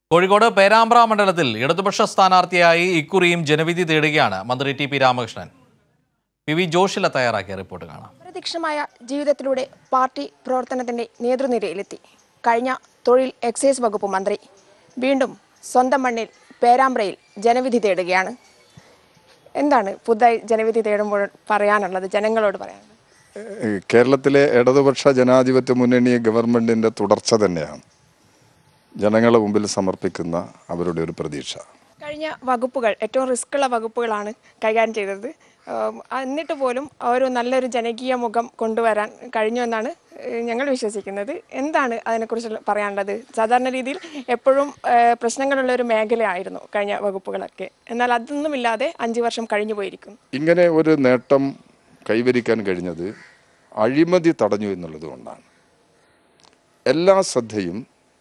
കോഴിക്കോട് പേരാമ്പ്ര മണ്ഡലത്തിൽ ഇടതുപക്ഷ സ്ഥാനാർത്ഥിയായി ഇക്കുറിയും ജനവിധി തേടുകയാണ് മന്ത്രി T P Ramakrishnan P V Joshila തയ്യാറാക്കിയ റിപ്പോർട്ട് കാണാം അപ്രത്യക്ഷമായ ജീവിതത്തിലൂടെ പാർട്ടി പ്രവർത്തനത്തിന്റെ നേതൃനിരയിലെത്തി കഴിഞ്ഞ തൊഴിൽ എക്സൈസ് വകുപ്പ് മന്ത്രി വീണ്ടും സ്വന്തം മണ്ണിൽ പേരാമ്പ്രയിൽ ജനവിധി തേടുകയാണ് എന്താണ് പുതുതായി ജനവിധി തേടുമ്പോൾ പറയാനുള്ളത് ജനങ്ങളോട് പറയാനുള്ളത് ഏഹ് കേരളത്തിലെ ഇടതുപക്ഷ ജനാധിപത്യ മുന്നണി ഗവൺമെന്റിന്റെ തുടർച്ച തന്നെയാണ് ജനങ്ങളെ മുമ്പിൽ സമർപ്പിക്കുന്ന അവരുടെ ഒരു പ്രതീക്ഷ കഴിഞ്ഞ വകുപ്പുകൾ ഏറ്റവും റിസ്ക് ഉള്ള വകുപ്പുകളാണ് കൈകാര്യം ചെയ്തത് ആം, എന്നിട്ട് പോലും ഒരു നല്ലൊരു ജനകീയ മുഖം കൊണ്ടുവരാൻ കഴിഞ്ഞു എന്നാണ് ഏഹ്, ഞങ്ങൾ വിശ്വസിക്കുന്നത് എന്താണ് അതിനെക്കുറിച്ച് പറയാനുള്ളത് സാധാരണ രീതിയിൽ എപ്പോഴും ഏഹ്, പ്രശ്നങ്ങളുള്ള ഒരു മേഖലയായിരുന്നു കഴിഞ്ഞ വകുപ്പുകളൊക്കെ എന്നാൽ അതൊന്നുമില്ലാതെ അഞ്ച് വർഷം കഴിഞ്ഞു പോയിരിക്കുന്നു ഇങ്ങനെ ഒരു നേട്ടം കൈവരിക്കാൻ കഴിഞ്ഞത് അഴിമതി തടഞ്ഞു എന്നുള്ളത് കൊണ്ടാണ് എല്ലാ ശ്രദ്ധയും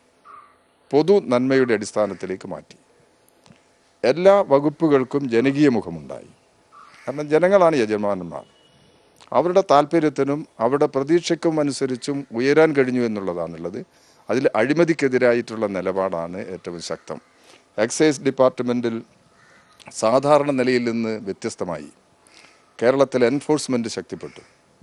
പൊതു നന്മയുടെ അടിസ്ഥാനത്തിലേക്ക് മാറ്റി എല്ലാ വകുപ്പുകൾക്കും ജനകീയ മുഖമുണ്ടായി കാരണം ജനങ്ങളാണ് യജമാനന്മാർ അവരുടെ താല്പര്യത്തിനും അവരുടെ പ്രതീക്ഷയ്ക്കും അനുസരിച്ചും ഉയരാൻ കഴിഞ്ഞു എന്നുള്ളതാണുള്ളത് അതിൽ അഴിമതിക്കെതിരായിട്ടുള്ള നിലപാടാണ് ഏറ്റവും ശക്തം എക്സൈസ് ഡിപ്പാർട്ട്മെൻറ്റിൽ സാധാരണ നിലയിൽ നിന്ന് വ്യത്യസ്തമായി കേരളത്തിൽ എൻഫോഴ്സ്മെൻറ്റ് ശക്തിപ്പെട്ടു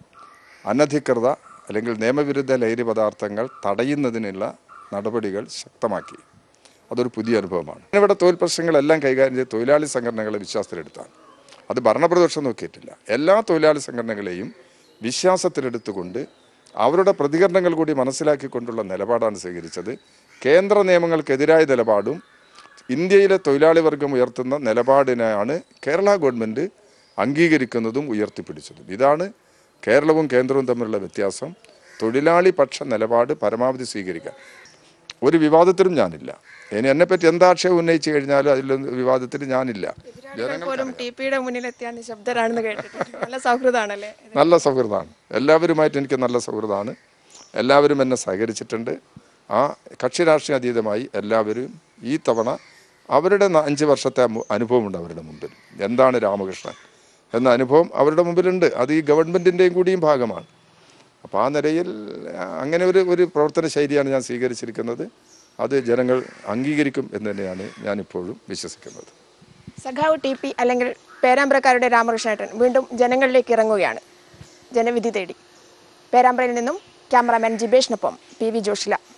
അനധികൃത അല്ലെങ്കിൽ നിയമവിരുദ്ധ ലഹരി പദാർത്ഥങ്ങൾ തടയുന്നതിനുള്ള നടപടികൾ ശക്തമാക്കി അതൊരു പുതിയ അനുഭവമാണ് ഇവിടെ തൊഴിൽ പ്രശ്നങ്ങളെല്ലാം കൈകാര്യം ചെയ്ത് തൊഴിലാളി സംഘടനകളെ വിശ്വാസത്തിലെടുത്താണ് അത് ഭരണപ്രദോഷം നോക്കിയിട്ടില്ല എല്ലാ തൊഴിലാളി സംഘടനകളെയും വിശ്വാസത്തിലെടുത്തുകൊണ്ട് അവരുടെ പ്രതികരണങ്ങൾ കൂടി മനസ്സിലാക്കിക്കൊണ്ടുള്ള നിലപാടാണ് സ്വീകരിച്ചത് കേന്ദ്ര നിയമങ്ങൾക്കെതിരായ നിലപാടും ഇന്ത്യയിലെ തൊഴിലാളി വർഗം ഉയർത്തുന്ന നിലപാടിനെയാണ് കേരള ഗവൺമെൻറ് അംഗീകരിക്കുന്നതും ഉയർത്തിപ്പിടിച്ചതും ഇതാണ് കേരളവും കേന്ദ്രവും തമ്മിലുള്ള വ്യത്യാസം തൊഴിലാളി പക്ഷ നിലപാട് പരമാവധി സ്വീകരിക്കാൻ ഒരു വിവാദത്തിലും ഞാനില്ല ഇനി എന്നെപ്പറ്റി എന്താക്ഷേപം ഉന്നയിച്ചു കഴിഞ്ഞാലും അതിലൊന്നും വിവാദത്തിൽ ഞാനില്ല എതിരാളികൾ പോലും ടി പിയുടെ മുന്നിലെത്തിയാൽ നിശബ്ദരാണെന്ന് കേട്ടിട്ടുണ്ട് നല്ല സൗഹൃദമാണല്ലേ നല്ല സൗഹൃദമാണ് എല്ലാവരുമായിട്ട് എനിക്ക് നല്ല സൗഹൃദമാണ് എല്ലാവരും എന്നെ സഹകരിച്ചിട്ടുണ്ട് ആ കക്ഷി രാഷ്ട്രീയ അതീതമായി എല്ലാവരും ഈ തവണ അവരുടെ ന- അഞ്ച് വർഷത്തെ അമു- അനുഭവമുണ്ട് അവരുടെ മുമ്പിൽ എന്താണ് രാമകൃഷ്ണൻ എന്ന അനുഭവം അവരുടെ മുമ്പിലുണ്ട് അത് ഈ ഗവൺമെൻറ്റിൻ്റെയും കൂടിയും ഭാഗമാണ് അപ്പോൾ ആ നിലയിൽ ആ, അങ്ങനെ ഒരു ഒരു പ്രവർത്തന ശൈലിയാണ് ഞാൻ സ്വീകരിച്ചിരിക്കുന്നത് അത് ജനങ്ങൾ അംഗീകരിക്കും എന്ന് തന്നെയാണ് ഞാനിപ്പോഴും വിശ്വസിക്കുന്നത് സഖാവ് ടി പി അല്ലെങ്കിൽ പേരാമ്പ്രക്കാരുടെ രാമകൃഷ്ണേട്ടൻ വീണ്ടും ജനങ്ങളിലേക്ക് ഇറങ്ങുകയാണ് ജനവിധി തേടി പേരാമ്പ്രയിൽ നിന്നും ക്യാമറാമാൻ ജിബേഷിനൊപ്പം പി വി ജോഷില